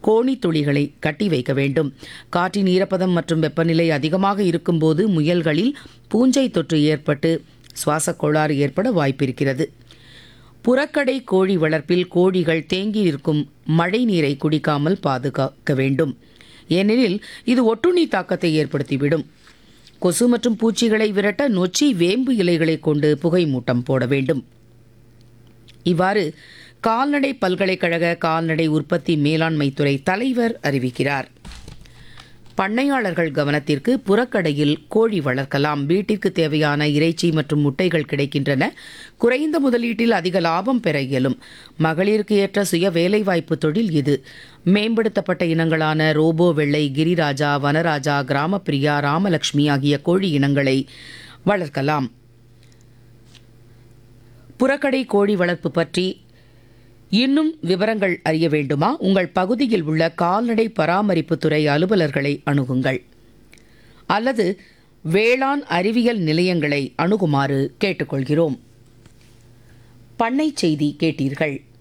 கோணி துளிகளை கட்டி வைக்க வேண்டும் காற்றின் ஈரப்பதம் மற்றும் வெப்பநிலை அதிகமாக இருக்கும்போது முயல்களில் பூஞ்சை தொற்று ஏற்பட்டு சுவாசக் கோளாறு ஏற்பட வாய்ப்பிருக்கிறது புறக்கடை கோழி வளர்ப்பில் கோழிகள் தேங்கி இருக்கும் மழை நீரை குடிக்காமல் பாதுகாக்க வேண்டும் ஏனெனில் இது ஒட்டுண்ணி தாக்கத்தை ஏற்படுத்திவிடும் கொசு மற்றும் பூச்சிகளை விரட்ட நொச்சி வேம்பு இலைகளை கொண்டு புகை மூட்டம் போட வேண்டும் இவ்வாறு கால்நடை பல்கலைக்கழக கால்நடை உற்பத்தி மேலாண்மை துறை தலைவர் அறிவிக்கிறார் பண்ணையாளர்கள் கவனத்திற்கு புறக்கடையில் கோழி வளர்க்கலாம் வீட்டிற்கு தேவையான இறைச்சி மற்றும் முட்டைகள் கிடைக்கின்றன குறைந்த முதலீட்டில் அதிக லாபம் பெற இயலும் மகளிருக்கு ஏற்ற சுய வேலைவாய்ப்பு தொழில் இது மேம்படுத்தப்பட்ட இனங்களான ரோபோ வெள்ளை கிரிராஜா வனராஜா கிராமப்பிரியா ராமலட்சுமி ஆகிய கோழி இனங்களை வளர்க்கலாம் புறக்கடை கோழி வளர்ப்பு பற்றி இன்னும் விவரங்கள் அறிய வேண்டுமா உங்கள் பகுதியில் உள்ள கால்நடை பராமரிப்பு துறை அலுவலர்களை அணுகுங்கள் அல்லது வேளாண் அறிவியல் நிலையங்களை அணுகுமாறு கேட்டுக்கொள்கிறோம் பண்ணை செய்தி கேட்டீர்கள்